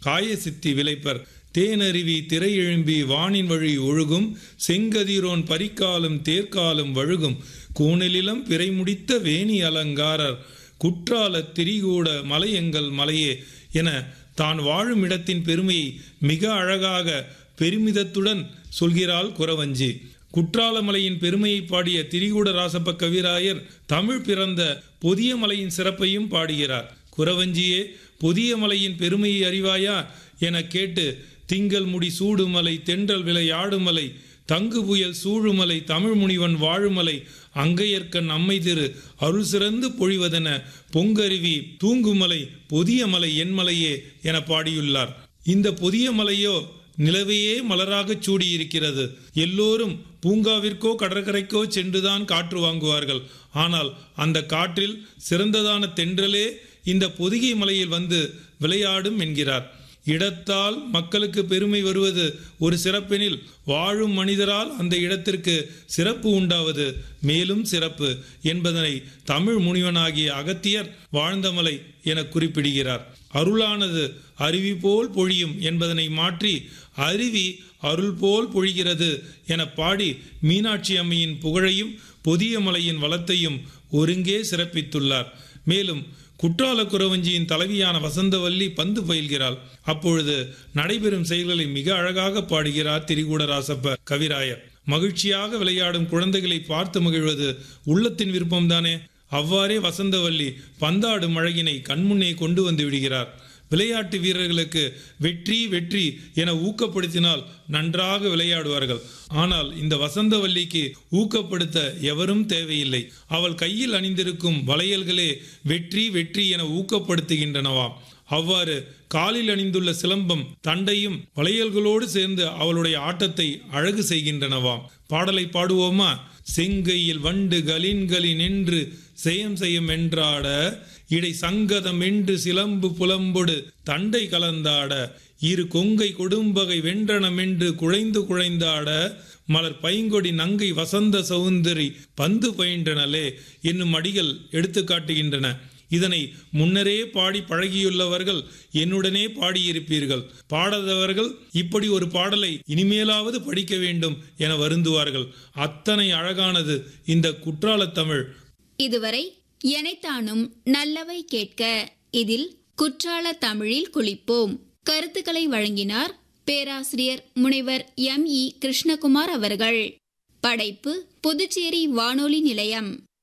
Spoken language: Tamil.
காயசித்தி விளைப்பர் தேனருவி திரையெழும்பி வானின் வழி ஒழுகும் செங்கதிரோன் பரிக்காலும் தேர்க்காலும் வழுகும் கூணலிலம் பிறை முடித்த வேணி அலங்காரர் குற்றால திரிகூட மலையெங்கள் மலையே என தான் வாழும் இடத்தின் பெருமையை மிக அழகாக பெருமிதத்துடன் சொல்கிறாள் குறவஞ்சி குற்றாலமலையின் பெருமையை பாடிய திரிகூட ராசப்ப கவிராயர் தமிழ் பிறந்த பொதிய மலையின் சிறப்பையும் பாடுகிறார் குறவஞ்சியே பொதிய மலையின் பெருமையை அறிவாயா என கேட்டு திங்கள் முடி சூடுமலை தென்றல் விலை ஆடுமலை தங்கு புயல் சூழுமலை தமிழ் முனிவன் வாழுமலை அங்கையர்க்கண் அம்மை திரு அருள் சிறந்து பொழிவதென பொங்கருவி தூங்குமலை பொதிய மலை என்மலையே என பாடியுள்ளார் இந்த பொதிய மலையோ நிலவையே மலராகச் சூடியிருக்கிறது எல்லோரும் பூங்காவிற்கோ கடற்கரைக்கோ சென்றுதான் காற்று வாங்குவார்கள் ஆனால் அந்த காற்றில் சிறந்ததான தென்றலே இந்த பொதிகை மலையில் வந்து விளையாடும் என்கிறார் இடத்தால் மக்களுக்கு பெருமை வருவது ஒரு சிறப்பெனில் வாழும் மனிதரால் அந்த இடத்திற்கு சிறப்பு உண்டாவது மேலும் சிறப்பு என்பதனை தமிழ் முனிவனாகிய அகத்தியர் வாழ்ந்த மலை என குறிப்பிடுகிறார் அருளானது அருவி போல் பொழியும் என்பதனை மாற்றி அருவி அருள் போல் பொழிகிறது என பாடி மீனாட்சி அம்மையின் புகழையும் பொதிய மலையின் வளத்தையும் ஒருங்கே சிறப்பித்துள்ளார் மேலும் குற்றால குறவஞ்சியின் தலைவியான வசந்தவல்லி பந்து பயில்கிறாள் அப்பொழுது நடைபெறும் செயல்களை மிக அழகாக பாடுகிறார் திரிகூடராசப்ப கவிராயர் மகிழ்ச்சியாக விளையாடும் குழந்தைகளை பார்த்து மகிழ்வது உள்ளத்தின் விருப்பம்தானே அவ்வாறே வசந்தவல்லி பந்தாடும் அழகினை கண்முன்னே கொண்டு வந்து விடுகிறார் விளையாட்டு வீரர்களுக்கு வெற்றி வெற்றி என ஊக்கப்படுத்தினால் நன்றாக விளையாடுவார்கள் ஆனால் இந்த வசந்தவல்லிக்கு ஊக்கப்படுத்த எவரும் தேவையில்லை அவள் கையில் அணிந்திருக்கும் வளையல்களே வெற்றி வெற்றி என ஊக்கப்படுத்துகின்றனவாம் அவ்வாறு காலில் அணிந்துள்ள சிலம்பம் தண்டையும் வளையல்களோடு சேர்ந்து அவளுடைய ஆட்டத்தை அழகு செய்கின்றனவாம் பாடலை பாடுவோமா செங்கையில் வண்டு கலின்களி நின்று செயம் செய்யும் என்றாட இடை சங்கதம் என்று சிலம்பு புலம்பொடு தண்டை கலந்தாட இரு கொங்கை கொடும்பகை வென்றனம் என்று குழைந்து குழைந்தாட மலர் பைங்கொடி நங்கை வசந்த சௌந்தரி பந்து பயின்றனலே என்னும் அடிகள் எடுத்து காட்டுகின்றன இதனை முன்னரே பாடி பழகியுள்ளவர்கள் என்னுடனே பாடியிருப்பீர்கள் பாடாதவர்கள் இப்படி ஒரு பாடலை இனிமேலாவது படிக்க வேண்டும் என வருந்துவார்கள் அத்தனை அழகானது இந்த குற்றாலத் தமிழ் இதுவரை எனைத்தானும் நல்லவை கேட்க இதில் குற்றால தமிழில் குளிப்போம் கருத்துக்களை வழங்கினார் பேராசிரியர் முனைவர் எம் இ கிருஷ்ணகுமார் அவர்கள் படைப்பு புதுச்சேரி வானொலி நிலையம்